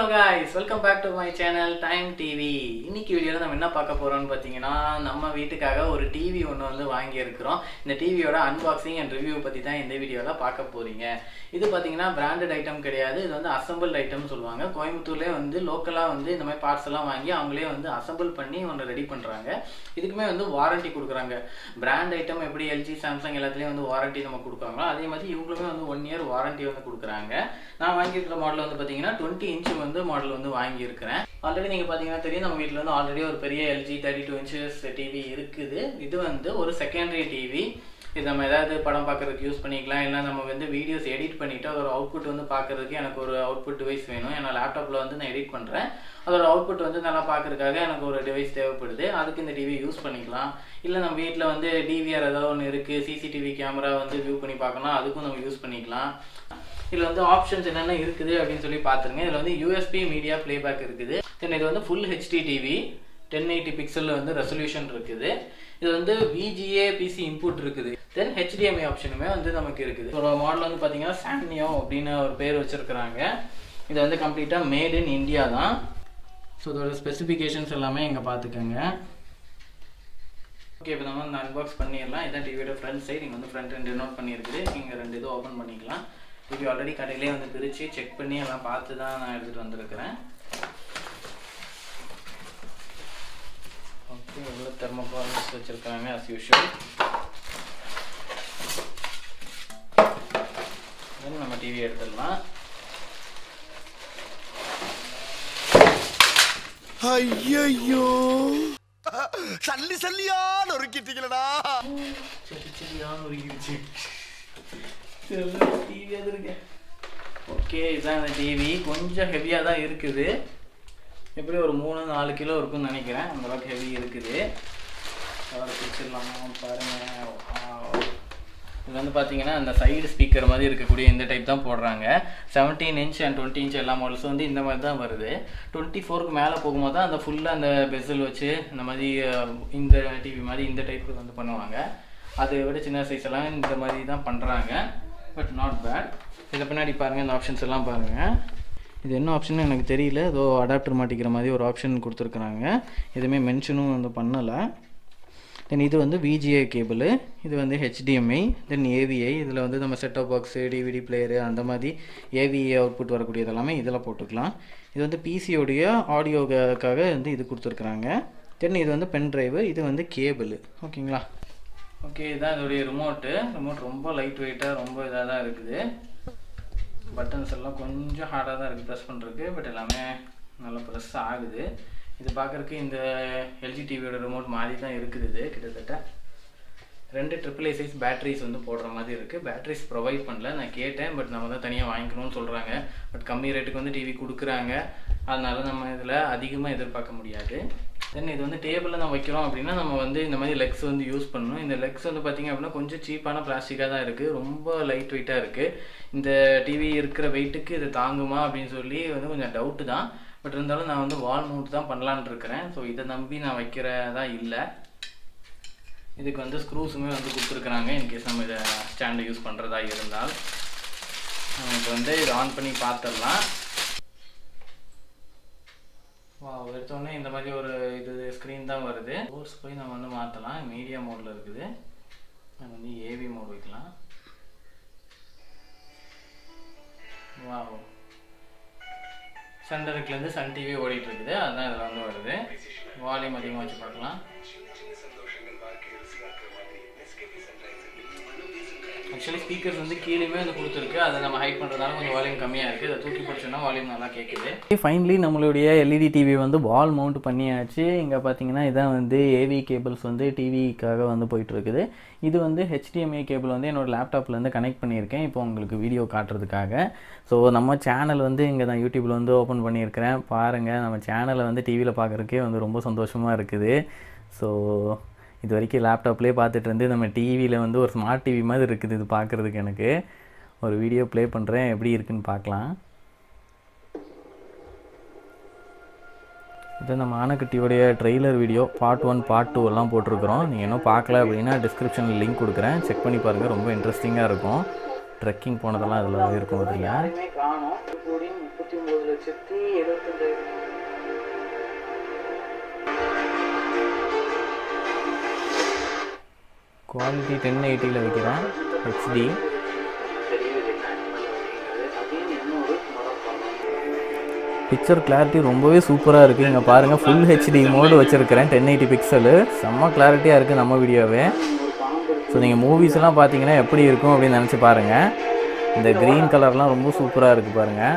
guys welcome back to my channel time TV இன்னைக்கு வீடியோவில் நம்ம என்ன பார்க்க போறோம்னு பார்த்தீங்கன்னா நம்ம வீட்டுக்காக ஒரு டிவி ஒன்று வந்து வாங்கியிருக்கிறோம் இந்த டிவியோட அன்பாக்சிங் அண்ட் ரிவ்யூ பற்றி தான் இந்த வீடியோவில் பார்க்க போறீங்க இது பார்த்தீங்கன்னா பிராண்டட் ஐட்டம் கிடையாது இது வந்து அசம்பிள் ஐட்டம்னு சொல்லுவாங்க கோயம்புத்தூர்லேயே வந்து லோக்கலாக வந்து இந்த மாதிரி பார்ட்ஸ் எல்லாம் வாங்கி அவங்களே வந்து அசம்பிள் பண்ணி ஒன்று ரெடி பண்ணுறாங்க இதுக்குமே வந்து வாரண்டி கொடுக்குறாங்க பிராண்ட் ஐட்டம் எப்படி எல்ஜி சாம்சங் எல்லாத்துலேயும் வந்து வாரண்டி நம்ம கொடுக்குறாங்களோ அதே மாதிரி இவங்களுமே வந்து ஒன் இயர் வாரண்டி வந்து கொடுக்குறாங்க நான் வாங்கியிருக்கிற மாடல் வந்து பார்த்தீங்கன்னா டுவெண்ட்டி இன்ச் வந்து மாடல் வந்து வாங்கியிருக்கிறேன் ஆல்ரெடி நீங்கள் பார்த்தீங்கன்னா தெரியும் நம்ம வீட்டில் வந்து ஆல்ரெடி ஒரு பெரிய LG thirty two inches TV இருக்குது இது வந்து ஒரு செகண்டரி டிவி இது நம்ம ஏதாவது படம் பார்க்கறதுக்கு யூஸ் பண்ணிக்கலாம் இல்லை நம்ம வந்து வீடியோஸ் எடிட் பண்ணிவிட்டு அதோட அவுட்புட் வந்து பார்க்கறதுக்கு எனக்கு ஒரு அவுட்புட் டிவைஸ் வேணும் ஏன்னா லேப்டாப்பில் வந்து நான் எடிட் பண்ணுறேன் அதோட அவுட்புட் வந்து நல்லா பார்க்கறதுக்காக எனக்கு ஒரு டிவைஸ் தேவைப்படுது அதுக்கு இந்த டிவி யூஸ் பண்ணிக்கலாம் இல்லை நம்ம வீட்டில் வந்து டிவிஆர் ஏதாவது ஒன்று இருக்குது சிசிடிவி கேமரா வந்து வியூ பண்ணி பார்க்கணும் அதுக்கும் நம்ம யூஸ் பண்ணிக்கலாம் இதில் வந்து ஆப்ஷன்ஸ் என்னென்ன இருக்குது அப்படின்னு சொல்லி பார்த்துருங்க இதில் வந்து யூஎஸ்பி மீடியா ப்ளேபேக் இருக்குது தென் இது வந்து full HD TV ten eighty பிக்சலில் வந்து ரெசல்யூஷன் இருக்குது இது வந்து விஜிஏ பிசி இன்புட் இருக்குது தென் ஹெச்டிஎம்ஐ ஆப்ஷனுமே வந்து நமக்கு இருக்குது ஒரு மாடல் வந்து பார்த்தீங்கன்னா சாம்னியோ அப்படின்னு ஒரு பேர் வச்சுருக்குறாங்க இது வந்து கம்ப்ளீட்டாக மேட் இன் இந்தியா தான் ஸோ இதோட ஸ்பெசிஃபிகேஷன்ஸ் எல்லாமே இங்கே பார்த்துக்கோங்க ஓகே இப்போ நம்ம வந்து அன்பாக்ஸ் பண்ணிடலாம் இதான் டிவியோட ஃப்ரண்ட் சைடு இங்கே வந்து ஃப்ரண்ட் ரெண்டு நோட் பண்ணியிருக்குது நீங்கள் ரெண்டு இது ஓப்பன் பண்ணிக்கலாம் டிவி ஆல்ரெடி கடையிலே வந்து பிரித்து செக் பண்ணி எல்லாம் பார்த்து தான் நான் எடுத்துகிட்டு வந்திருக்கிறேன் ஓகே எவ்வளோ தெர்மோகால்ஸ் வச்சுருக்காங்க அஸ் யூஷுவல் நம்ம டிவி எடுத்துடலாம் ஐயோ சல்லி சல்லியா நொறுக்கிட்டீங்களடா சரி சரியான உருகிடுச்சு டிவி அது இருக்கு ஓகே இதுதான் இந்த டிவி கொஞ்சம் ஹெவியாக தான் இருக்குது எப்படி ஒரு மூணு நாலு கிலோ இருக்கும்னு நினைக்கிறேன் அந்த அளவுக்கு ஹெவி இருக்குது அவரை பிடிச்சிடலாமா பாருங்கள் இது வந்து பார்த்தீங்கன்னா அந்த சைடு ஸ்பீக்கர் மாதிரி இருக்கக்கூடிய இந்த டைப் தான் போடுறாங்க seventeen inch and twenty inch எல்லா மாடல்ஸும் வந்து இந்த மாதிரி தான் வருது டுவெண்ட்டி ஃபோருக்கு மேலே போகும்போது தான் அந்த ஃபுல்லாக அந்த பெசல் வச்சு இந்த மாதிரி அஹ், இந்த டிவி மாதிரி இந்த டைப் வந்து பண்ணுவாங்க அதை விட சின்ன சைஸ் எல்லாம் இந்த மாதிரி தான் பண்ணுறாங்க பட் நாட் பேட் இதை பின்னாடி பாருங்கள் இந்த ஆப்ஷன்ஸ் எல்லாம் பாருங்கள் இது என்ன ஆப்ஷன் எனக்கு தெரியல ஏதோ அடாப்டர் மாட்டிக்கிற மாதிரி ஒரு ஆப்ஷன் கொடுத்துருக்குறாங்க எதுவுமே மென்ஷனும் வந்து பண்ணலை தென் இது வந்து விஜிஏ கேபிள் இது வந்து ஹெச்டிஎம்ஐ தென் ஏவிஐ இதில் வந்து நம்ம செட்டப் பாக்ஸு டிவிடி பிளேயரு அந்த மாதிரி ஏவிஏ அவுட்புட் வரக்கூடியது எல்லாமே இதில் போட்டுக்கலாம் இது வந்து பிசியோடைய ஆடியோக்காக வந்து இது கொடுத்துருக்குறாங்க தென் இது வந்து பென் டிரைவு இது வந்து கேபிள் ஓகேங்களா ஓகே இதுதான் இதோடைய ரிமோட்டு ரிமோட் ரொம்ப லைட் வெயிட்டாக ரொம்ப இதாக தான் இருக்குது பட்டன்ஸ் எல்லாம் கொஞ்சம் ஹார்டாக தான் இருக்குது ப்ரெஸ் பண்ணுறதுக்கு பட் எல்லாமே நல்லா ப்ரெஸ் ஆகுது இது பார்க்குறக்கு இந்த எல்ஜி டிவியோட ரிமோட் மாதிரி தான் இருக்குது இது கிட்டத்தட்ட ரெண்டு ட்ரிபிள் ஏ சைஸ் பேட்டரிஸ் வந்து போடுற மாதிரி இருக்குது பேட்டரிஸ் ப்ரொவைட் பண்ணல நான் கேட்டேன் பட் நம்ம தான் தனியாக வாங்கிக்கணும்னு சொல்கிறாங்க பட் கம்மி ரேட்டுக்கு வந்து டிவி கொடுக்குறாங்க அதனால நம்ம இதில் அதிகமாக எதிர்பார்க்க முடியாது தென் இது வந்து டேபிளில் நம்ம வைக்கிறோம் அப்படின்னா நம்ம வந்து இந்த மாதிரி லெக்ஸ் வந்து யூஸ் பண்ணணும் இந்த லெக்ஸ் வந்து பார்த்திங்க அப்படின்னா கொஞ்சம் சீப்பான பிளாஸ்டிக்காக தான் இருக்குது ரொம்ப லைட் வெயிட்டாக இருக்குது இந்த டிவி இருக்கிற வெயிட்டுக்கு இது தாங்குமா அப்படின்னு சொல்லி வந்து கொஞ்சம் டவுட்டு தான் பட் இருந்தாலும் நான் வந்து வால் மவுண்ட் தான் பண்ணலான்னு இருக்கிறேன் ஸோ இதை நம்பி நான் வைக்கிறதா இல்லை இதுக்கு வந்து ஸ்க்ரூஸுமே வந்து கொடுத்துருக்குறாங்க இன்கேஸ் நம்ம இதை ஸ்டாண்டை யூஸ் பண்ணுறதா இருந்தால் நம்ம இப்போ வந்து இதை ஆன் பண்ணி பார்த்துடலாம் வா எடுத்தோடனே இந்த மாதிரி ஒரு இது ஸ்க்ரீன் தான் வருது கோர்ஸ் போய் நம்ம வந்து மாற்றலாம் மீடியா மோடில் இருக்குது நம்ம வந்து ஏவி மோட் வைக்கலாம் வா சன் டைரக்ட்லேருந்து சன் டிவி ஓடிட்டு இருக்குது அதுதான் இதில் வந்து வருது வால்யூம் அதிகமாக வச்சு பார்க்கலாம் ஆக்சுவலி ஸ்பீக்கர்ஸ் வந்து கீழேயுமே வந்து கொடுத்துருக்கு அதை நம்ம ஹைட் பண்ணுறதால கொஞ்சம் வால்யூம் கம்மியாக இருக்குது அதை தூக்கி பிடிச்சோன்னா வால்யூம் நல்லா கேட்குது ஃபைனலி நம்மளுடைய எல்இடி டிவி வந்து வால் மவுண்ட் பண்ணியாச்சு இங்கே பார்த்தீங்கன்னா இதான் வந்து ஏவி கேபிள்ஸ் வந்து டிவிக்காக வந்து போயிட்டுருக்குது இது வந்து ஹெச்டிஎம்ஐ கேபிள் வந்து என்னோடய லேப்டாப்லேருந்து கனெக்ட் பண்ணியிருக்கேன் இப்போ உங்களுக்கு வீடியோ காட்டுறதுக்காக ஸோ நம்ம சேனல் வந்து இங்கே தான் யூடியூப்பில் வந்து ஓப்பன் பண்ணியிருக்கிறேன் பாருங்கள் நம்ம சேனலை வந்து டிவியில் பார்க்குறதுக்கே வந்து ரொம்ப சந்தோஷமாக இருக்குது ஸோ இது வரைக்கும் லேப்டாப்லேயே பார்த்துட்டு இருந்து நம்ம டிவியில் வந்து ஒரு ஸ்மார்ட் டிவி மாதிரி இருக்குது இது பார்க்குறதுக்கு எனக்கு ஒரு வீடியோ ப்ளே பண்ணுறேன் எப்படி இருக்குன்னு பார்க்கலாம் இது நம்ம ஆனக்கட்டியோடைய trailer video part one part two எல்லாம் போட்டிருக்கிறோம் நீங்கள் இன்னும் பார்க்கல அப்படின்னா டிஸ்கிரிப்ஷனில் லிங்க் கொடுக்குறேன் செக் பண்ணி பாருங்கள் ரொம்ப இன்ட்ரெஸ்டிங்காக இருக்கும் ட்ரெக்கிங் போனதெல்லாம் இதில் இருக்கும் இதில் யாருமே காணும் ஒரு கோடி முப்பத்தி ஒன்பது லட்சத்தி எழுபத்தஞ்சாயிரம் குவாலிட்டி டென் எயிட்டியில் வைக்கிறேன் ஹெச்டி தெரியவில்லை அப்படிங்கிறது அதையும் இன்னொரு முறை பண்ணணும் பிக்சர் கிளாரிட்டி ரொம்பவே சூப்பராக இருக்குது இங்கே பாருங்கள் ஃபுல் ஹெச்டி மோடு வச்சுருக்கிறேன் டென் எயிட்டி பிக்சலு செம்ம கிளாரிட்டியாக இருக்குது நம்ம வீடியோவே ஒரு பணம் கொடுத்து ஸோ நீங்கள் மூவிஸ் எல்லாம் பார்த்தீங்கன்னா எப்படி இருக்கும் அப்படின்னு நினச்சி பாருங்கள் இந்த க்ரீன் கலர்லாம் ரொம்ப சூப்பராக இருக்குது பாருங்கள்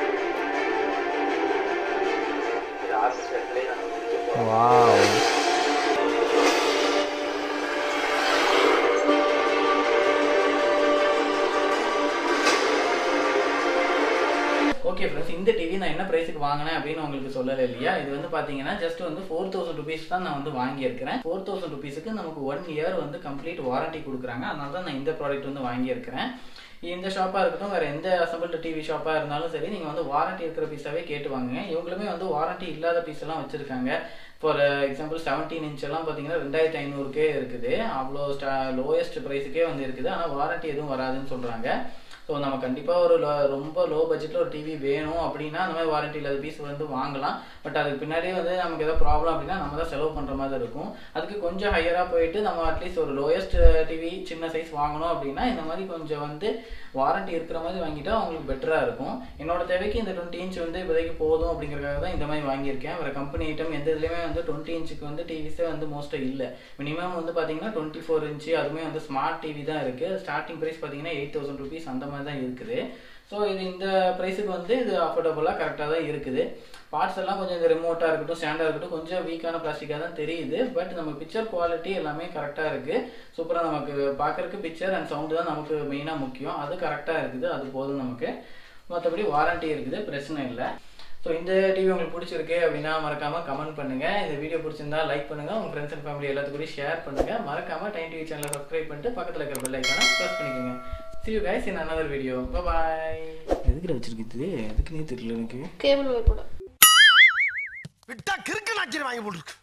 இது ஆர்டிஸ்ட் இடத்துல நம்ம முடிக்க வாவ் ஓகே ஃப்ரெண்ட்ஸ் இந்த டிவி நான் என்ன ப்ரைஸுக்கு வாங்கினேன் அப்படின்னு உங்களுக்கு சொல்லலை இல்லையா இது வந்து பார்த்தீங்கன்னா ஜஸ்ட் வந்து ஃபோர் தௌசண்ட் ருபீஸ் தான் நான் வந்து வாங்கியிருக்கிறேன் ஃபோர் தௌசண்ட் ருபீஸுக்கு நமக்கு ஒன் இயர் வந்து கம்ப்ளீட் வாரண்டி கொடுக்குறாங்க அதனால தான் நான் இந்த ப்ராடக்ட் வந்து வாங்கியிருக்கிறேன் இந்த ஷாப்பாக இருக்கட்டும் வேறு எந்த அசம்பிள்டு டிவி ஷாப்பாக இருந்தாலும் சரி நீங்கள் வந்து வாரண்டி இருக்கிற பீஸாவே கேட்டு வாங்குங்க இவங்களுமே வந்து வாரண்டி இல்லாத பீஸ் எல்லாம் வச்சுருக்காங்க ஃபார் எக்ஸாம்பிள் செவன்டீன் இன்ச் எல்லாம் பார்த்தீங்கன்னா ரெண்டாயிரத்தி ஐநூறுக்கே இருக்குது அவ்வளோ ஸ்டா லோயஸ்ட் ப்ரைஸுக்கே வந்து இருக்குது ஆனால் வாரண்டி எதுவும் வராதுன்னு சொல்கிறாங்க ஸோ நம்ம கண்டிப்பாக ஒரு lo- ரொம்ப லோ பட்ஜெட்டில் ஒரு டிவி வேணும் அப்படின்னா அந்த மாதிரி வாரண்டி இல்லாத பீஸ் வந்து வாங்கலாம் பட் அதுக்கு பின்னாடியே வந்து நமக்கு ஏதாவது ப்ராப்ளம் அப்படின்னா நம்ம தான் செலவு பண்ணுற மாதிரி இருக்கும் அதுக்கு கொஞ்சம் ஹையராக போயிட்டு நம்ம அட்லீஸ்ட் ஒரு லோயஸ்ட் டிவி சின்ன சைஸ் வாங்கணும் அப்படின்னா இந்த மாதிரி கொஞ்சம் வந்து வாரண்டி இருக்கிற மாதிரி வாங்கிட்டா அவங்களுக்கு பெட்டராக இருக்கும் என்னோட தேவைக்கு இந்த டுவெண்ட்டி இன்ச் வந்து இப்போதைக்கு போதும் அப்படிங்கிறதுக்காக தான் இந்த மாதிரி வாங்கியிருக்கேன் வேறு கம்பெனி ஐட்டம் எந்த இதுலேயுமே வந்து டுவெண்ட்டி இன்ச்சுக்கு வந்து டிவிஸே வந்து மோஸ்ட்டாக இல்லை மினிமம் வந்து பார்த்தீங்கன்னா டுவெண்ட்டி ஃபோர் இன்ச்சு அதுவுமே வந்து ஸ்மார்ட் டிவி தான் இருக்குது ஸ்டார்டிங் ப்ரைஸ் பார்த்தீங்கன்னா எயிட் தௌசண்ட் ருபீஸ் அந்த மாதிரி தான் இருக்குது ஸோ இது இந்த ப்ரைஸுக்கு வந்து இது அஃபோர்டபுளாக கரெக்டாக தான் இருக்குது பார்ட்ஸ் எல்லாம் கொஞ்சம் இந்த ரிமோட்டாக இருக்கட்டும் ஸ்டாண்டாக இருக்கட்டும் கொஞ்சம் வீக்கான பிளாஸ்டிக்காக தான் தெரியுது பட் நம்ம பிக்சர் குவாலிட்டி எல்லாமே கரெக்டாக இருக்குது சூப்பராக நமக்கு பார்க்கறதுக்கு பிக்சர் அண்ட் சவுண்டு தான் நமக்கு மெயினாக முக்கியம் அது கரெக்டாக இருக்குது அது போதும் நமக்கு மற்றபடி வாரண்டி இருக்குது பிரச்சனை இல்லை ஸோ இந்த டிவி உங்களுக்கு பிடிச்சிருக்கு அப்படின்னா மறக்காம கமெண்ட் பண்ணுங்க இந்த வீடியோ பிடிச்சிருந்தா லைக் பண்ணுங்க உங்க ஃப்ரெண்ட்ஸ் அண்ட் ஃபேமிலி எல்லாத்துக்கூடயும் ஷேர் பண்ணுங்க மறக்காம டைம் டிவி சேனலை சப்ஸ்கிரைப் பண்ணிட்டு பக்கத்தில் இருக்கிற பெல் ஐக்கான ப்ரெஸ் பண்ணிக்கோங்க see you guys in another video bye bye எதுக்குடா வச்சிருக்குது எதுக்குன்னே தெரியல எனக்கு கேபிள் ஒயர் கூட விட்டா கிறுக்கு நாச்சியம் வாங்கி போட்டுருக்கு